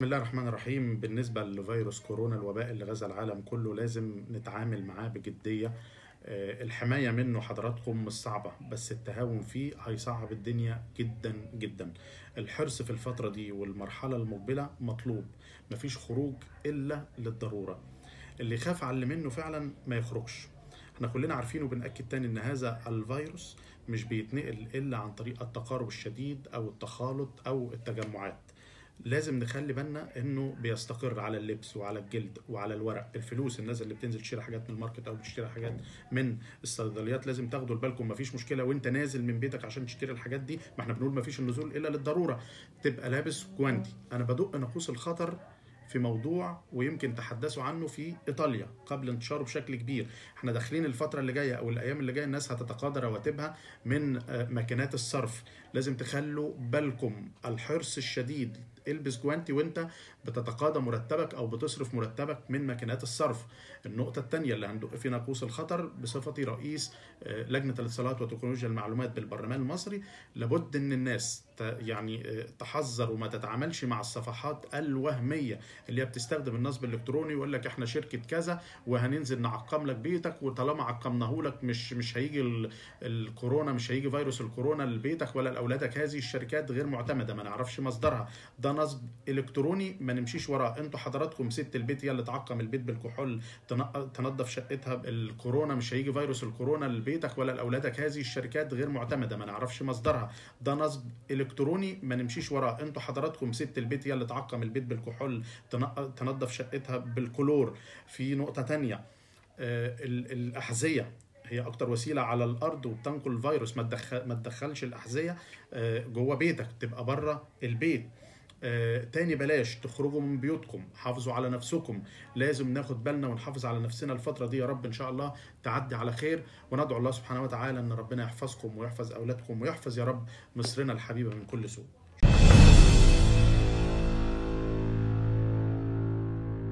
بسم الله الرحمن الرحيم بالنسبة لفيروس كورونا الوباء اللي غزا العالم كله لازم نتعامل معاه بجدية آه، الحماية منه حضراتكم مش صعبة بس التهاون فيه هيصعب الدنيا جدا جدا الحرص في الفترة دي والمرحلة المقبلة مطلوب مفيش خروج إلا للضرورة اللي يخاف على اللي منه فعلا ما يخرجش احنا كلنا عارفين وبنأكد تاني ان هذا الفيروس مش بيتنقل الا عن طريق التقارب الشديد او التخالط او التجمعات لازم نخلي بالنا انه بيستقر على اللبس وعلى الجلد وعلى الورق الفلوس الناس اللي بتنزل تشتري حاجات من الماركت او بتشتري حاجات من الصيدليات لازم تاخدوا بالكم مفيش مشكله وانت نازل من بيتك عشان تشتري الحاجات دي ما احنا بنقول مفيش النزول الا للضروره تبقى لابس جوانتي انا بدق ناقوس الخطر في موضوع ويمكن تحدثوا عنه في ايطاليا قبل انتشاره بشكل كبير احنا داخلين الفتره اللي جايه او الايام اللي جايه الناس هتتقاضى رواتبها من آه، ماكينات الصرف لازم تخلوا بالكم الحرص الشديد البس جوانتي وانت بتتقاضى مرتبك او بتصرف مرتبك من ماكينات الصرف النقطه الثانيه اللي هندق في ناقوس الخطر بصفتي رئيس آه، لجنه الاتصالات وتكنولوجيا المعلومات بالبرلمان المصري لابد ان الناس ت- يعني آه، تحذر وما تتعاملش مع الصفحات الوهميه اللي هي بتستخدم النصب الالكتروني ويقول لك احنا شركه كذا وهننزل نعقم لك بيتك وطالما عقمناه لك مش مش هيجي ال- الكورونا مش هيجي فيروس الكورونا لبيتك ولا لاولادك هذه الشركات غير معتمده ما نعرفش مصدرها ده نصب الكتروني ما نمشيش وراه انتوا حضراتكم ست البيت هي اللي تعقم البيت بالكحول تن- تنظف شقتها الكورونا مش هيجي فيروس الكورونا لبيتك ولا لاولادك هذه الشركات غير معتمده ما نعرفش مصدرها ده نصب الكتروني ما نمشيش وراه انتوا حضراتكم ست البيت هي اللي تعقم البيت بالكحول تن- تنظف شقتها بالكلور في نقطه تانية آه، ال- الاحذيه هي اكتر وسيله على الارض وبتنقل الفيروس ما تدخل ما تدخلش الاحذيه آه، جوه بيتك تبقى بره البيت آه، تاني بلاش تخرجوا من بيوتكم حافظوا على نفسكم لازم ناخد بالنا ونحافظ على نفسنا الفترة دي يا رب إن شاء الله تعدي على خير وندعو الله سبحانه وتعالى أن ربنا يحفظكم ويحفظ أولادكم ويحفظ يا رب مصرنا الحبيبة من كل سوء